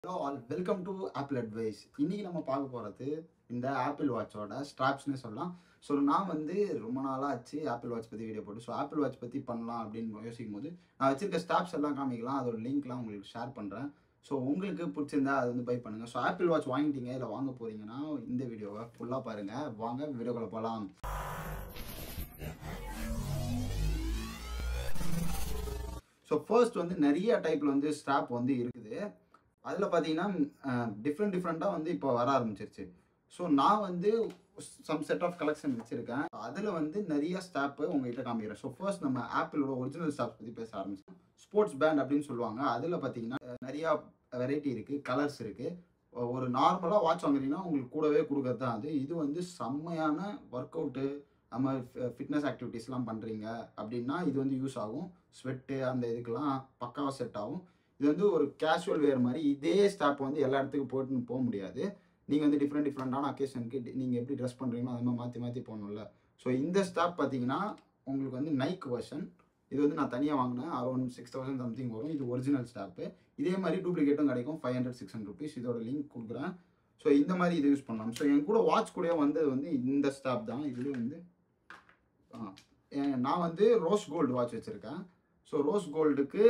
Hello all welcome to Apple Advice இன்னைக்கு நம்ம பார்க்க போகிறது இந்த ஆப்பிள் வாட்சோட ஸ்ட்ராப்ஸ்னே சொல்லலாம் ஸோ நான் வந்து ரொம்ப நாளாக ஆச்சு ஆப்பிள் வாட்ச் பற்றி வீடியோ போட்டு ஸோ ஆப்பிள் வாட்ச் பற்றி பண்ணலாம் அப்படின்னு யோசிக்கும் போது நான் வச்சிருக்க ஸ்டாப்ஸ் எல்லாம் காமிக்கலாம் அதோட லிங்க்லாம் உங்களுக்கு ஷேர் பண்ணுறேன் ஸோ உங்களுக்கு பிடிச்சிருந்தா அது வந்து பை பண்ணுங்கள் ஸோ ஆப்பிள் வாட்ச் வாங்கிட்டீங்க இல்லை வாங்க போகிறீங்கன்னா இந்த வீடியோவை ஃபுல்லாக பாருங்கள் வாங்க வீடியோக்குள்ள போகலாம் ஸோ ஃபர்ஸ்ட் வந்து நிறைய டைப்பில் வந்து ஸ்ட்ராப் வந்து இருக்குது அதில் பார்த்தீங்கன்னா டிஃப்ரெண்ட் டிஃப்ரெண்ட்டாக வந்து இப்போ வர ஆரம்பிச்சிருச்சு ஸோ நான் வந்து சம் செட் ஆஃப் கலெக்ஷன் வச்சுருக்கேன் அதில் வந்து நிறைய ஸ்டாப்பு உங்ககிட்ட காமிக்கிறேன் ஸோ ஃபர்ஸ்ட் நம்ம ஆப்பிளோட ஒரிஜினல் ஸ்டாப்ஸ் பற்றி பேச ஆரம்பிச்சோம் ஸ்போர்ட்ஸ் பேண்ட் அப்படின்னு சொல்லுவாங்க அதில் பார்த்தீங்கன்னா நிறையா வெரைட்டி இருக்குது கலர்ஸ் இருக்குது ஒரு நார்மலாக வாட்ச் வாங்குறீங்கன்னா உங்களுக்கு கூடவே கொடுக்கறது தான் அது இது வந்து செம்மையான ஒர்க் அவுட்டு நம்ம ஃபிட்னஸ் ஆக்டிவிட்டீஸ்லாம் பண்ணுறீங்க அப்படின்னா இது வந்து யூஸ் ஆகும் ஸ்வெட்டு அந்த இதுக்கெல்லாம் பக்காவாக செட் ஆகும் இது வந்து ஒரு கேஷுவல் வேர் மாதிரி இதே ஸ்டாப் வந்து எல்லா இடத்துக்கும் போட்டுன்னு போக முடியாது நீங்கள் வந்து டிஃப்ரெண்ட் டிஃப்ரெண்டான அக்கேஷனுக்கு நீங்கள் எப்படி ட்ரெஸ் பண்ணுறீங்களோ அது மாதிரி மாற்றி மாற்றி போகணும்ல ஸோ இந்த ஸ்டாப் பார்த்தீங்கன்னா உங்களுக்கு வந்து நைக் வெர்ஷன் இது வந்து நான் தனியாக வாங்கினேன் அரௌண்ட் சிக்ஸ் தௌசண்ட் சம்திங் வரும் இது ஒரிஜினல் ஸ்டாப்பு இதே மாதிரி டூப்ளிகேட்டும் கிடைக்கும் five hundred six hundred rupees இதோட லிங்க் கொடுக்குறேன் ஸோ இந்த மாதிரி இது யூஸ் பண்ணலாம் ஸோ என் கூட வாட்ச் கூட வந்தது வந்து இந்த ஸ்டாப் தான் இதுலேயே வந்து ஆ, ஏன் நான் வந்து ரோஸ் கோல்டு வாட்ச் வச்சுருக்கேன் ஸோ ரோஸ் கோல்டுக்கு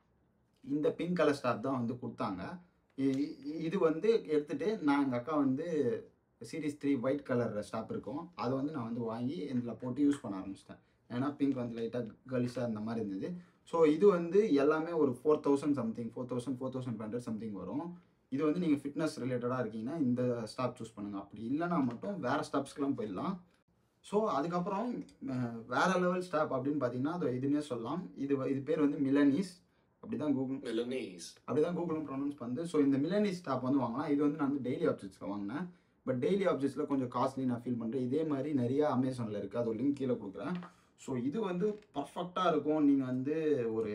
இந்த பிங்க் கலர் ஸ்டாப் தான் வந்து கொடுத்தாங்க இ- இ- இது வந்து எடுத்துட்டு நான் எங்கள் அக்கா வந்து series three white colour strap இருக்கும் அதை வந்து நான் வந்து வாங்கி இதில் போட்டு யூஸ் பண்ண ஆரம்பிச்சிட்டேன் ஏன்னா பிங்க் வந்து லைட்டாக கலிஷாக இந்த மாதிரி இருந்தது ஸோ இது வந்து எல்லாமே ஒரு four thousand something four thousand four thousand hundred something வரும் இது வந்து நீங்கள் ஃபிட்னஸ் ரிலேட்டடாக இருக்கீங்கன்னா இந்த ஸ்டாப் சூஸ் பண்ணுங்கள் அப்படி இல்லைனா மட்டும் வேறு ஸ்டாப்ஸ்க்கெலாம் போயிடலாம் ஸோ அதுக்கப்புறம் அஹ், வேற லெவல் ஸ்டாப் அப்படின்னு பார்த்தீங்கன்னா அது இதுன்னே சொல்லலாம் இது வ- இது பேர் வந்து மிலனீஸ் அப்படி தான் கூகுள் Milanese. அப்படி தான் கூகுளும் ப்ரொனவுன்ஸ் பண்ணுது ஸோ இந்த மிலனீஸ் ஸ்டாப் வந்து வாங்கலாம் இது வந்து நான் வந்து டெய்லி ஆப்ஜெக்ட்ஸில் வாங்கினேன் பட் டெய்லி ஆப்ஜெக்ட்ஸில் கொஞ்சம் காஸ்ட்லி நான் ஃபீல் பண்ணுறேன் இதே மாதிரி நிறைய அமேசானில் இருக்குது அது லிங்க் கீழே கொடுக்குறேன் ஸோ இது வந்து பர்ஃபெக்டாக இருக்கும் நீங்கள் வந்து ஒரு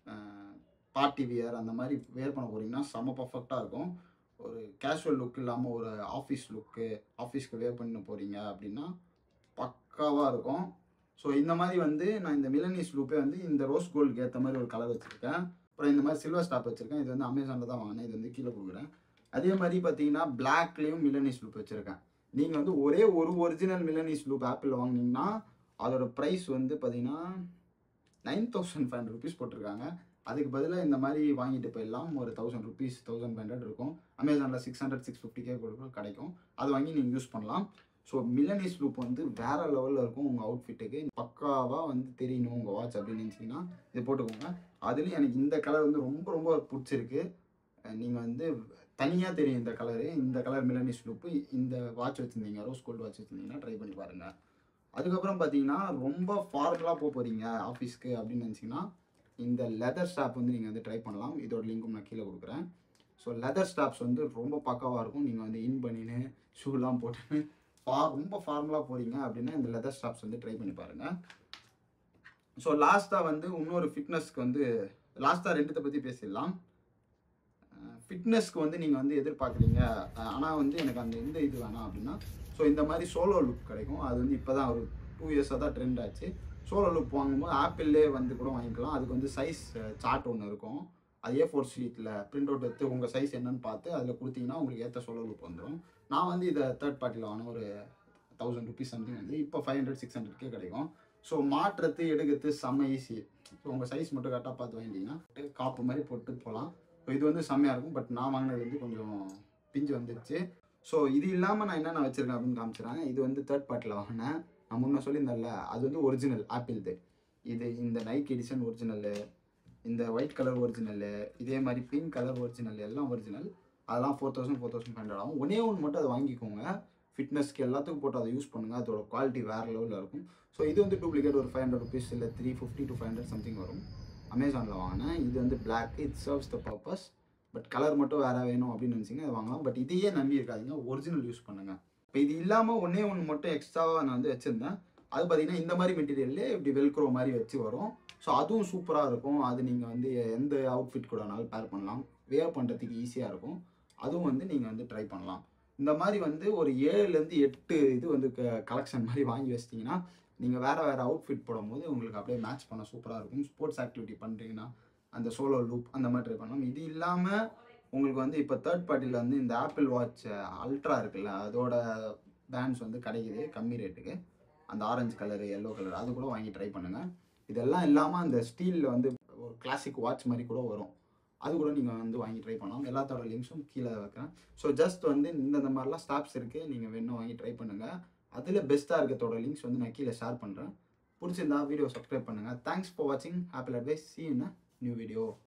பார்ட்டி வியர் அந்த மாதிரி வேர் பண்ண போகிறீங்கன்னா செம்ம பர்ஃபெக்டாக இருக்கும் ஒரு கேஷுவல் லுக் இல்லாமல் ஒரு ஆஃபீஸ் லுக்கு ஆஃபீஸ்க்கு வேர் பண்ண போகிறீங்க அப்படின்னா பக்காவாக இருக்கும் ஸோ இந்த மாதிரி வந்து நான் இந்த மிலனீஸ் லூப்பே வந்து இந்த ரோஸ் கோல்டுக்கு ஏற்ற மாதிரி ஒரு கலர் வச்சுருக்கேன் அப்புறம் இந்த மாதிரி சில்வர் ஸ்டாப் வச்சுருக்கேன் இது வந்து அமேசானில் தான் வாங்கினேன் இது வந்து கீழே கொடுக்குறேன் அதே மாதிரி பார்த்தீங்கன்னா பிளாக்லேயும் மிலனீஸ் லூப் வச்சுருக்கேன் நீங்கள் வந்து ஒரே ஒரு ஒரிஜினல் மிலனீஸ் லூப் ஆப்பிள் வாங்குனீங்கன்னா அதோட ப்ரைஸ் வந்து பார்த்தீங்கன்னா nine thousand five hundred rupees போட்டிருக்காங்க அதுக்கு பதிலாக இந்த மாதிரி வாங்கிட்டு போயிடலாம் ஒரு thousand rupees thousand five hundred இருக்கும் அமேசானில் சிக்ஸ் ஹண்ட்ரட் சிக்ஸ் ஃபிஃப்டிக்கே கிடைக்கும் அது வாங்கி நீங்கள் யூஸ் பண்ணலாம் ஸோ மில்லனிஸ் லூப் வந்து வேற லெவலில் இருக்கும் உங்கள் அவுட்ஃபிட்டுக்கு பக்காவாக வந்து தெரியணும் உங்கள் வாட்ச் அப்படின்னு நினச்சிங்கன்னா இது போட்டுக்கோங்க அதுலேயும் எனக்கு இந்த கலர் வந்து ரொம்ப ரொம்ப பிடிச்சிருக்கு நீங்கள் வந்து தனியாக தெரியும் இந்த கலரு இந்த கலர் மில்லனிஸ் லூப்பு இந்த வாட்ச் வச்சுருந்தீங்க ரோஸ் கோல்டு வாட்ச் வச்சுருந்தீங்கன்னா ட்ரை பண்ணி பாருங்கள் அதுக்கப்புறம் பார்த்தீங்கன்னா ரொம்ப ஃபார்மலாக போக போகிறீங்க ஆஃபீஸ்க்கு அப்படின்னு நினச்சிங்கன்னா இந்த லெதர் ஸ்டாப் வந்து நீங்கள் வந்து ட்ரை பண்ணலாம் இதோட லிங்க்கும் நான் கீழே கொடுக்குறேன் ஸோ லெதர் ஸ்டாப்ஸ் வந்து ரொம்ப பக்காவாக இருக்கும் நீங்கள் வந்து இன் பண்ணின்னு ஷூலாம் போட்டுன்னு ஃபா ரொம்ப ஃபார்மலாக போகிறீங்க அப்படின்னா இந்த லெதர் ஸ்டாப்ஸ் வந்து ட்ரை பண்ணி பாருங்கள் ஸோ லாஸ்ட்டாக வந்து இன்னொரு ஃபிட்னஸ்க்கு வந்து லாஸ்ட்டாக ரெண்டுத்தை பற்றி பேசிடலாம் ஃபிட்னஸ்க்கு வந்து நீங்கள் வந்து எதிர்பார்க்குறீங்க ஆனால் வந்து எனக்கு அந்த இந்த இது வேணாம் அப்படின்னா ஸோ இந்த மாதிரி சோலோ லுக் கிடைக்கும் அது வந்து இப்போ தான் ஒரு டூ இயர்ஸாக தான் ட்ரெண்ட் ஆச்சு சோலோ லுக் வாங்கும்போது ஆப்பிள்லே வந்து கூட வாங்கிக்கலாம் அதுக்கு வந்து சைஸ் சார்ட் ஒன்று இருக்கும் அது ஏ ஃபோர் ஷீட்டில் பிரிண்ட் அவுட் எடுத்து உங்கள் சைஸ் என்னன்னு பார்த்து அதில் கொடுத்தீங்கன்னா உங்களுக்கு ஏற்ற சோலோ லுக் வந்துடும் நான் வந்து இதை தேர்ட் பார்ட்டியில் வாங்கின ஒரு தௌசண்ட் ருபீஸ் சம்திங் வந்து இப்போ ஃபைவ் ஹண்ட்ரட் சிக்ஸ் ஹண்ட்ரட்கே கிடைக்கும் ஸோ மாற்றுறது எடுக்கிறது செம்ம ஈஸி ஸோ உங்கள் சைஸ் மட்டும் கரெக்டாக பார்த்து வாங்கிட்டீங்கன்னா காப்பு மாதிரி போட்டு போகலாம் ஸோ இது வந்து செம்மையாக இருக்கும் பட் நான் வாங்கினது வந்து கொஞ்சம் பிஞ்சு வந்துருச்சு ஸோ இது இல்லாமல் நான் என்னென்ன வச்சுருக்கேன் அப்படின்னு காமிச்சிடுறேன் இது வந்து தேர்ட் பார்ட்டியில் வாங்கினேன் நான் முன்ன சொல்லியிருந்தேன்ல அது வந்து ஒரிஜினல் ஆப்பிள்து இது இந்த நைக் எடிஷன் ஒரிஜினலு இந்த ஒயிட் கலர் ஒரிஜினலு இதே மாதிரி பிங்க் கலர் ஒரிஜினல் எல்லாம் ஒரிஜினல் அதெல்லாம் four thousand four thousand hundred ஆகும் ஒன்றே ஒன்று மட்டும் அதை வாங்கிக்கோங்க ஃபிட்னஸ்க்கு எல்லாத்துக்கும் போட்டு அதை யூஸ் பண்ணுங்கள் அதோட குவாலிட்டி வேறு லெவலில் இருக்கும் ஸோ இது வந்து டூப்ளிகேட் ஒரு ஃபைவ் ஹண்ட்ரட் ருபீஸ் இல்லை three fifty to five hundred something வரும் அமேசானில் வாங்கினேன் இது வந்து black it serves the purpose but colour மட்டும் வேறு வேணும் அப்படின்னு நினச்சிங்கன்னா அதை வாங்கலாம் பட் இதையே நம்பி இருக்காதீங்க ஒரிஜினல் யூஸ் பண்ணுங்கள் இப்போ இது இல்லாமல் ஒன்றே ஒன்று மட்டும் எக்ஸ்ட்ராவாக நான் வந்து வச்சுருந்தேன் அது பார்த்தீங்கன்னா இந்த மாதிரி மெட்டீரியல்லே இப்படி வெல்க்ரோ மாதிரி வச்சு வரும் ஸோ அதுவும் சூப்பராக இருக்கும் அது நீங்கள் வந்து எந்த அவுட்ஃபிட் கூடனாலும் பேர் பண்ணலாம் வேர் பண்ணுறதுக்கு ஈஸியாக இருக்கும் அதுவும் வந்து நீங்கள் வந்து ட்ரை பண்ணலாம் இந்த மாதிரி வந்து ஒரு ஏழுலேருந்து எட்டு இது வந்து கலெக்ஷன் மாதிரி வாங்கி வச்சிட்டிங்கன்னா நீங்கள் வேறு வேறு அவுட்ஃபிட் போடும்போது உங்களுக்கு அப்படியே மேட்ச் பண்ண சூப்பராக இருக்கும் ஸ்போர்ட்ஸ் ஆக்டிவிட்டி பண்ணுறீங்கன்னா அந்த சோலோ லூப் அந்த மாதிரி ட்ரை பண்ணலாம் இது இல்லாமல் உங்களுக்கு வந்து இப்போ தேர்ட் பார்ட்டியில் வந்து இந்த ஆப்பிள் வாட்ச் அல்ட்ரா இருக்குல்ல அதோட பேண்ட்ஸ் வந்து கிடைக்குது கம்மி ரேட்டுக்கு அந்த ஆரஞ்சு கலரு எல்லோ கலர் அது கூட வாங்கி ட்ரை பண்ணுங்கள் இதெல்லாம் இல்லாமல் அந்த ஸ்டீலில் வந்து ஒரு கிளாசிக் வாட்ச் மாதிரி கூட வரும் அது கூட நீங்கள் வந்து வாங்கி ட்ரை பண்ணலாம் எல்லாத்தோட லிங்க்ஸும் கீழே வைக்கிறேன் ஸோ ஜஸ்ட் வந்து இந்த மாதிரிலாம் ஸ்டாப்ஸ் இருக்குது நீங்கள் வேணும் வாங்கி ட்ரை பண்ணுங்கள் அதில் பெஸ்ட்டாக இருக்கிறதோட லிங்க்ஸ் வந்து நான் கீழே ஷேர் பண்ணுறேன் பிடிச்சிருந்தா வீடியோ சப்ஸ்கிரைப் பண்ணுங்கள் தேங்க்ஸ் ஃபார் வாட்சிங் Apple Advice see in new video